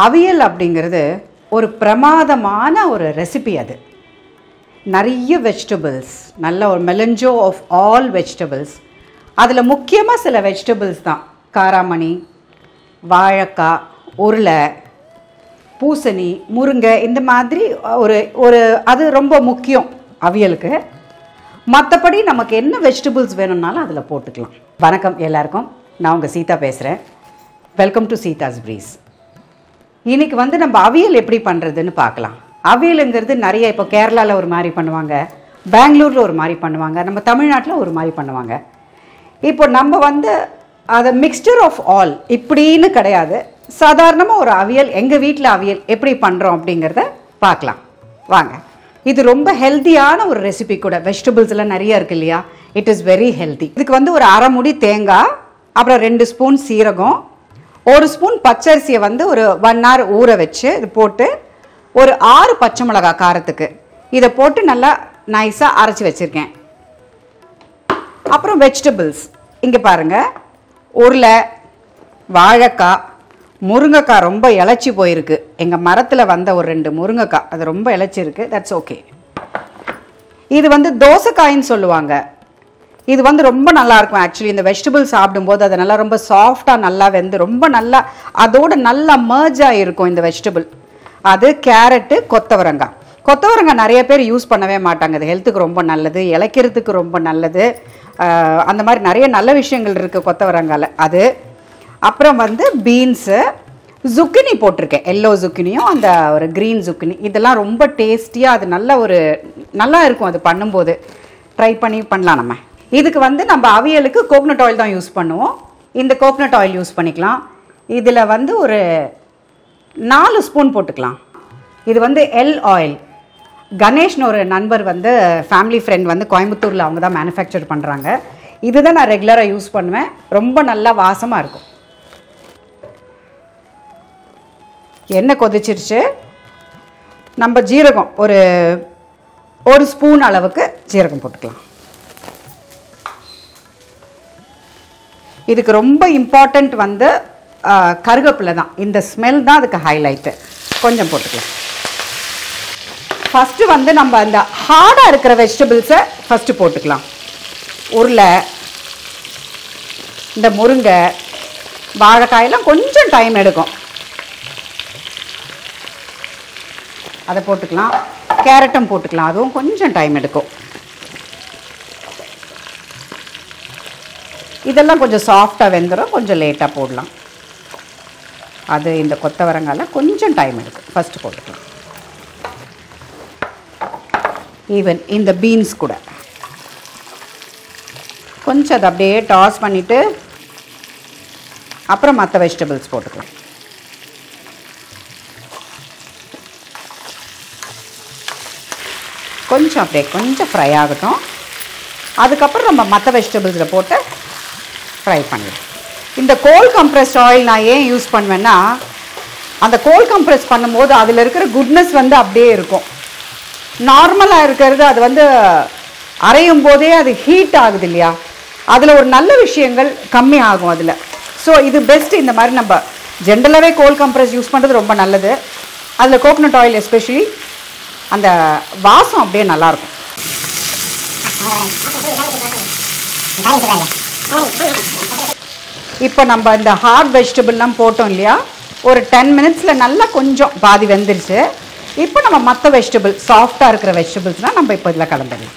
அவியல் அப்படிங்கிறது ஒரு பிரமாதமான ஒரு ரெசிபி அது நிறைய வெஜிடபிள்ஸ் நல்ல ஒரு மெலஞ்சோ ஆஃப் ஆல் வெஜிடபிள்ஸ் அதில் முக்கியமாக சில வெஜிடபிள்ஸ் தான் காராமணி வாழைக்காய் உருளை பூசணி முருங்கை இந்த மாதிரி ஒரு ஒரு அது ரொம்ப முக்கியம் அவியலுக்கு மற்றபடி நமக்கு என்ன வெஜிடபிள்ஸ் வேணும்னாலும் அதில் போட்டுக்கலாம் வணக்கம் எல்லாருக்கும் நான் உங்கள் சீதா பேசுகிறேன் வெல்கம் டு சீதாஸ் ப்ரீஸ் இன்னைக்கு வந்து நம்ம அவியல் எப்படி பண்ணுறதுன்னு பார்க்கலாம் அவியலுங்கிறது நிறைய இப்போ கேரளாவில் ஒரு மாதிரி பண்ணுவாங்க பெங்களூரில் ஒரு மாதிரி பண்ணுவாங்க நம்ம தமிழ்நாட்டில் ஒரு மாதிரி பண்ணுவாங்க இப்போ நம்ம வந்து அதை மிக்ஸ்டர் ஆஃப் ஆல் இப்படின்னு கிடையாது சாதாரணமாக ஒரு அவியல் எங்கள் வீட்டில் அவியல் எப்படி பண்ணுறோம் அப்படிங்கிறத பார்க்கலாம் வாங்க இது ரொம்ப ஹெல்த்தியான ஒரு ரெசிபி கூட வெஜிடபிள்ஸ் எல்லாம் நிறைய இருக்கு இல்லையா இட் இஸ் வெரி ஹெல்த்தி இதுக்கு வந்து ஒரு அரை முடி தேங்காய் அப்புறம் ரெண்டு ஸ்பூன் சீரகம் ஒரு ஸ்பூன் பச்சரிசியை வந்து ஒரு ஒன் ஹவர் ஊற வச்சு இது போட்டு ஒரு ஆறு பச்சை மிளகாய் காரத்துக்கு இதை போட்டு நல்லா நைஸாக அரைச்சி வச்சுருக்கேன் அப்புறம் வெஜிடபிள்ஸ் இங்கே பாருங்கள் உருளை வாழைக்காய் முருங்கைக்காய் ரொம்ப இளைச்சி போயிருக்கு எங்கள் மரத்தில் வந்த ஒரு ரெண்டு முருங்கைக்காய் அது ரொம்ப இளைச்சிருக்கு தட்ஸ் ஓகே இது வந்து தோசைக்காயின்னு சொல்லுவாங்க இது வந்து ரொம்ப நல்லா இருக்கும் ஆக்சுவலி இந்த வெஜிடபிள் சாப்பிடும்போது அது நல்லா ரொம்ப சாஃப்டாக நல்லா வெந்து ரொம்ப நல்லா அதோட நல்லா merge ஆகிருக்கும் இந்த வெஜிடபிள் அது கேரட்டு கொத்தவரங்காய் கொத்தவரங்காய் நிறைய பேர் யூஸ் பண்ணவே மாட்டாங்க அது ஹெல்த்துக்கு ரொம்ப நல்லது இளைக்கிறதுக்கு ரொம்ப நல்லது ஆஹ் அந்த மாதிரி நிறைய நல்ல விஷயங்கள் இருக்குது கொத்தவரங்காயில் அது அப்புறம் வந்து பீன்ஸு zucchini போட்டிருக்கேன் எல்லோ zucchiniயும் அந்த ஒரு க்ரீன் zucchini இதெல்லாம் ரொம்ப டேஸ்டியாக அது நல்ல ஒரு நல்லா இருக்கும் அது பண்ணும்போது ட்ரை பண்ணி பண்ணலாம் நம்ம இதுக்கு வந்து நம்ம அவியலுக்கு கோகனட் ஆயில் தான் யூஸ் பண்ணுவோம் இந்த கோகனட் ஆயில் யூஸ் பண்ணிக்கலாம் இதில் வந்து ஒரு நாலு ஸ்பூன் போட்டுக்கலாம் இது வந்து எல் ஆயில் கணேஷ்னு ஒரு நண்பர் வந்து ஃபேமிலி ஃப்ரெண்ட் வந்து கோயம்புத்தூரில் அவங்க தான் மேனுஃபேக்சர் பண்ணுறாங்க இதுதான் நான் ரெகுலராக யூஸ் பண்ணுவேன் ரொம்ப நல்லா வாசமாக இருக்கும் எண்ணெய் கொதிச்சிருச்சு நம்ம ஜீரகம் ஒரு ஒரு ஸ்பூன் அளவுக்கு ஜீரகம் போட்டுக்கலாம் இதுக்கு ரொம்ப இம்பார்ட்டண்ட் வந்து ஆ, கருவேப்பிலை தான் இந்த ஸ்மெல் தான் அதுக்கு ஹைலைட்டு கொஞ்சம் போட்டுக்கலாம் ஃபஸ்ட்டு வந்து நம்ம அந்த ஹார்டாக இருக்கிற வெஜிடபிள்ஸை ஃபஸ்ட்டு போட்டுக்கலாம் உருளை இந்த முருங்கை வாழைக்காயெல்லாம் கொஞ்சம் டைம் எடுக்கும் அதை போட்டுக்கலாம் கேரட்டும் போட்டுக்கலாம் அதுவும் கொஞ்சம் டைம் எடுக்கும் இதெல்லாம் கொஞ்சம் சாஃப்டாக வெந்துடும் கொஞ்சம் லேட்டாக போடலாம் அது இந்த கொத்தவரங்கால கொஞ்சம் டைம் எடுக்கும் ஃபஸ்ட்டு போட்டுக்கலாம் ஈவன் இந்த பீன்ஸ் கூட கொஞ்சம் அதை அப்படியே டாஸ் பண்ணிவிட்டு அப்புறம் மற்ற வெஜிடபிள்ஸ் போட்டுக்கலாம் கொஞ்சம் அப்படியே கொஞ்சம் ஃப்ரை ஆகட்டும் அதுக்கப்புறம் நம்ம மற்ற வெஜிடபிள்ஸில் போட்டு ஃப்ரை பண்ணிடலாம் இந்த கோல் கம்ப்ரெஸ்ட் ஆயில் நான் ஏன் யூஸ் பண்ணுவேன்னா அந்த கோல் கம்ப்ரெஸ் பண்ணும்போது அதில் இருக்கிற குட்னஸ் வந்து அப்படியே இருக்கும் நார்மலாக இருக்கிறது அது வந்து அரையும் போதே அது ஹீட் ஆகுது இல்லையா அதில் ஒரு நல்ல விஷயங்கள் கம்மி ஆகும் அதில் ஸோ இது பெஸ்ட் இந்த மாதிரி நம்ம ஜென்ரலாகவே கோல் கம்ப்ரெஸ் யூஸ் பண்ணுறது ரொம்ப நல்லது அதில் கோகனட் ஆயில் எஸ்பெஷலி அந்த வாசம் அப்படியே நல்லாயிருக்கும் இப்போ நம்ம இந்த ஹார்ட் வெஜிடபிள்லாம் போட்டோம் இல்லையா ஒரு டென் மினிட்ஸில் நல்லா கொஞ்சம் பாதி வெந்துருச்சு இப்போ நம்ம மற்ற வெஜிடபிள் சாஃப்டாக இருக்கிற வெஜிடபிள்ஸ்னால் நம்ம இப்போ இதில் கலந்துடலாம்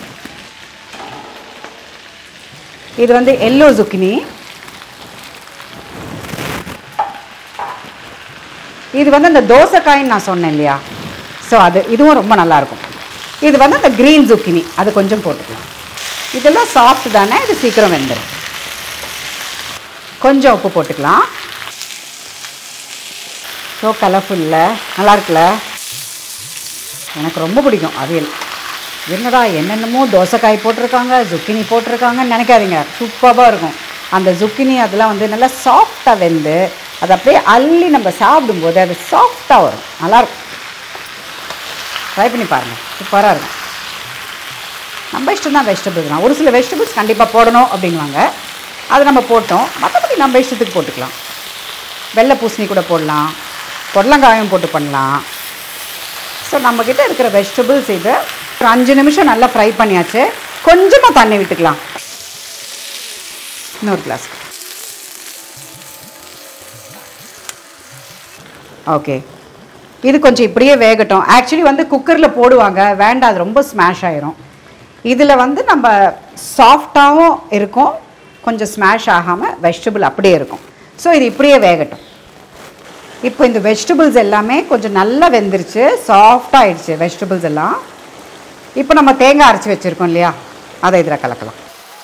இது வந்து எல்லோ zucchini இது வந்து அந்த தோசைக்காயின்னு நான் சொன்னேன் இல்லையா ஸோ அது இதுவும் ரொம்ப நல்லாயிருக்கும் இது வந்து அந்த க்ரீன் zucchini அது கொஞ்சம் போட்டுக்கலாம் இதெல்லாம் சாஃப்ட் தானே இது சீக்கிரம் வெந்துடும் கொஞ்சம் உப்பு போட்டுக்கலாம் ஸோ கலர்ஃபுல்ல நல்லா இருக்குல்ல எனக்கு ரொம்ப பிடிக்கும் அவியல் என்னடா என்னென்னமோ தோசைக்காய் போட்டிருக்காங்க zucchini போட்டிருக்காங்கன்னு நினைக்காதீங்க சூப்பராக இருக்கும் அந்த zucchini அதெல்லாம் வந்து நல்லா சாஃப்டாக வெந்து அது அப்படியே அள்ளி நம்ம சாப்பிடும்போது அது சாஃப்டாக வரும் நல்லாயிருக்கும் ட்ரை பண்ணி பாருங்கள் சூப்பராக இருக்கும் நம்ம இஷ்டம் தான் வெஜிடபிள்ஸ் தான் ஒரு சில வெஜிடபிள்ஸ் கண்டிப்பாக போடணும் அப்படிங்குவாங்க அது நம்ம போட்டோம் மற்றபடி நம்ம இஷ்டத்துக்கு போட்டுக்கலாம் வெள்ளை பூசணி கூட போடலாம் பொடலங்காயும் போட்டு பண்ணலாம் ஸோ நம்மக்கிட்ட இருக்கிற வெஜிடபிள்ஸ் இது ஒரு அஞ்சு நிமிஷம் நல்லா ஃப்ரை பண்ணியாச்சு கொஞ்சமாக தண்ணி விட்டுக்கலாம் இன்னொரு கிளாஸ் ஓகே இது கொஞ்சம் இப்படியே வேகட்டும் ஆக்சுவலி வந்து குக்கரில் போடுவாங்க வேண்டாம் அது ரொம்ப ஸ்மாஷ் ஆயிரும் இதில் வந்து நம்ம சாஃப்டாகவும் இருக்கும் கொஞ்சம் ஸ்மாஷ் ஆகாமல் வெஜிடபிள் அப்படியே இருக்கும் ஸோ இது இப்படியே வேகட்டும் இப்போ இந்த வெஜிடபிள்ஸ் எல்லாமே கொஞ்சம் நல்லா வெந்துருச்சு சாஃப்டாக ஆயிடுச்சு வெஜிடபிள்ஸ் எல்லாம் இப்போ நம்ம தேங்காய் அரைச்சி வச்சுருக்கோம் இல்லையா அதை இதில் கலக்கலாம்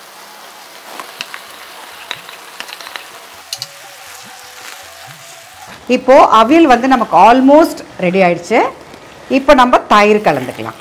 இப்போது அவியல் வந்து நமக்கு ஆல்மோஸ்ட் ரெடி ஆயிடுச்சு இப்போ நம்ம தயிர் கலந்துக்கலாம்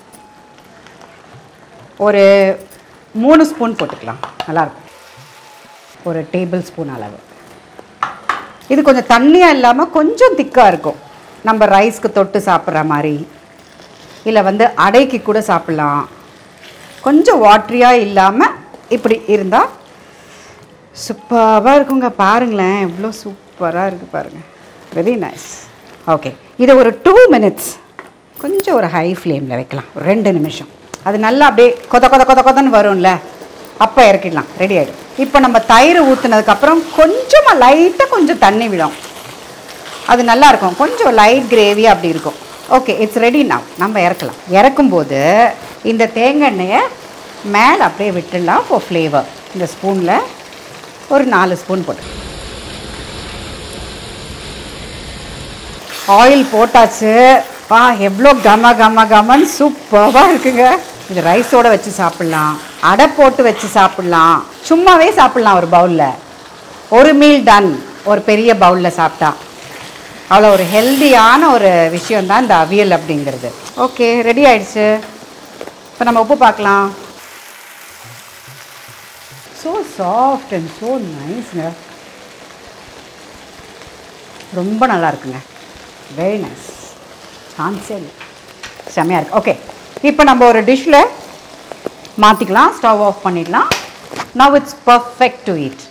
ஒரு மூணு ஸ்பூன் போட்டுக்கலாம் நல்லாயிருக்கும் ஒரு டேபிள் ஸ்பூன் அளவு இது கொஞ்சம் தண்ணியாக இல்லாமல் கொஞ்சம் திக்காக இருக்கும் நம்ம ரைஸ்க்கு தொட்டு சாப்பிட்ற மாதிரி இல்லை வந்து அடைக்கு கூட சாப்பிட்லாம் கொஞ்சம் வாட்ரியாக இல்லாமல் இப்படி இருந்தால் சூப்பராக இருக்குங்க பாருங்களேன் எவ்வளோ சூப்பராக இருக்குது பாருங்கள் வெரி நைஸ் ஓகே இதை ஒரு டூ மினிட்ஸ் கொஞ்சம் ஒரு ஹை ஃப்ளேமில் வைக்கலாம் ஒரு ரெண்டு நிமிஷம் அது நல்லா அப்படியே கொத கொத கொத கொதன்னு வரும்ல அப்போ இறக்கிடலாம் ரெடி ஆகிடும் இப்போ நம்ம தயிர் ஊற்றுனதுக்கப்புறம் கொஞ்சமாக லைட்டாக கொஞ்சம் தண்ணி விடும் அது நல்லா இருக்கும் கொஞ்சம் லைட் கிரேவி அப்படி இருக்கும் ஓகே இட்ஸ் ரெடி now நம்ம இறக்கலாம் இறக்கும்போது இந்த தேங்காய் எண்ணெயை மேலே அப்படியே விட்டுடலாம் ஃபார் ஃப்ளேவர் இந்த ஸ்பூனில் ஒரு நாலு ஸ்பூன் போட்டு ஆயில் போட்டாச்சு பா எவ்வளோ கம கம கமன்னு சூப்பராக இருக்குங்க இது ரைஸோட வச்சு சாப்பிட்லாம் அடை போட்டு வச்சு சாப்பிட்லாம் சும்மாவே சாப்பிட்லாம் ஒரு பவுலில் ஒரு மீல் டன் ஒரு பெரிய பவுலில் சாப்பிட்டா அவ்வளோ ஒரு ஹெல்தியான ஒரு விஷயம் தான் இந்த அவியல் அப்படிங்கிறது ஓகே ரெடி ஆயிடுச்சு இப்போ நம்ம உப்பு பார்க்கலாம் ஸோ சாஃப்ட் அண்ட் ஸோ நைஸ்ங்க ரொம்ப நல்லா இருக்குங்க வெரி நைஸ் சான்ஸே இல்லை செம்மையாக இருக்கு ஓகே இப்போ நம்ம ஒரு டிஷ்ஷில் மாற்றிக்கலாம் ஸ்டவ் ஆஃப் பண்ணிடலாம் now it's perfect to eat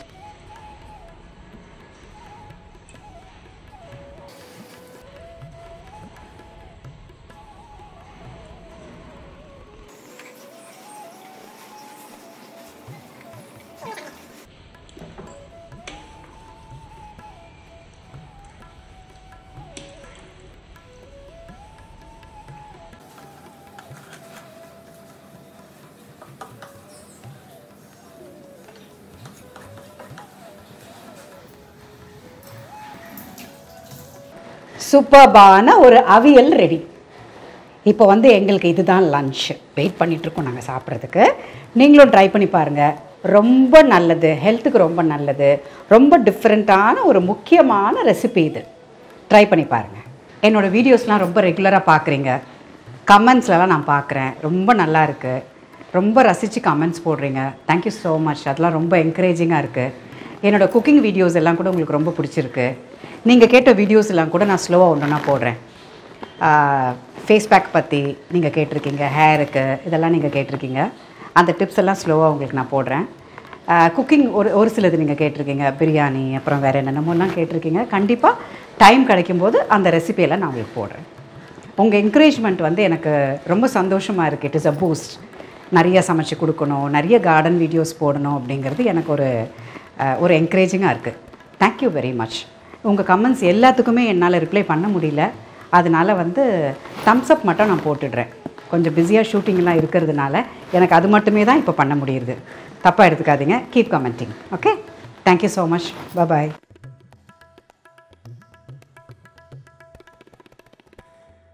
சூப்பர்பான ஒரு அவியல் ரெடி இப்போ வந்து எங்களுக்கு இதுதான் லன்ச் வெயிட் பண்ணிகிட்ருக்கோம் நாங்கள் சாப்பிட்றதுக்கு நீங்களும் ட்ரை பண்ணி பாருங்கள் ரொம்ப நல்லது ஹெல்த்துக்கு ரொம்ப நல்லது ரொம்ப டிஃப்ரெண்ட்டான ஒரு முக்கியமான ரெசிபி இது ட்ரை பண்ணி பாருங்கள் என்னோடய வீடியோஸ்லாம் ரொம்ப ரெகுலராக பார்க்குறீங்க கமெண்ட்ஸ்லலாம் நான் பார்க்குறேன் ரொம்ப நல்லா இருக்குது ரொம்ப ரசித்து கமெண்ட்ஸ் போடுறீங்க தேங்க்யூ ஸோ மச் அதெல்லாம் ரொம்ப என்கரேஜிங்காக இருக்குது என்னோடய குக்கிங் வீடியோஸ் எல்லாம் கூட உங்களுக்கு ரொம்ப பிடிச்சிருக்கு நீங்கள் கேட்ட வீடியோஸ் எல்லாம் கூட நான் ஸ்லோவாக ஒன்றுனா போடுறேன் ஃபேஸ் பேக் பற்றி நீங்கள் கேட்டிருக்கீங்க ஹேருக்கு இதெல்லாம் நீங்கள் கேட்டிருக்கீங்க அந்த டிப்ஸ் எல்லாம் ஸ்லோவாக உங்களுக்கு நான் போடுறேன் குக்கிங் ஒரு ஒரு சிலது நீங்கள் கேட்டிருக்கீங்க பிரியாணி அப்புறம் வேறு என்னென்னமோலாம் கேட்டிருக்கீங்க கண்டிப்பாக டைம் கிடைக்கும்போது அந்த ரெசிபியெல்லாம் நான் உங்களுக்கு போடுறேன் உங்கள் என்கரேஜ்மெண்ட் வந்து எனக்கு ரொம்ப சந்தோஷமாக இருக்குது இட் இஸ் அ பூஸ்ட் நிறைய சமைச்சு கொடுக்கணும் நிறைய கார்டன் வீடியோஸ் போடணும் அப்படிங்கிறது எனக்கு ஒரு அஹ், ஒரு என்கரேஜிங்காக இருக்குது தேங்க்யூ வெரி மச் உங்கள் கமெண்ட்ஸ் எல்லாத்துக்குமே என்னால் ரிப்ளை பண்ண முடியல அதனால வந்து தம்ஸ் அப் மட்டும் நான் போட்டுடுறேன் கொஞ்சம் பிஸியாக ஷூட்டிங்லாம் இருக்கிறதுனால எனக்கு அது மட்டுமே தான் இப்போ பண்ண முடியுது தப்பாக எடுத்துக்காதீங்க keep commenting okay thank you so much பாய்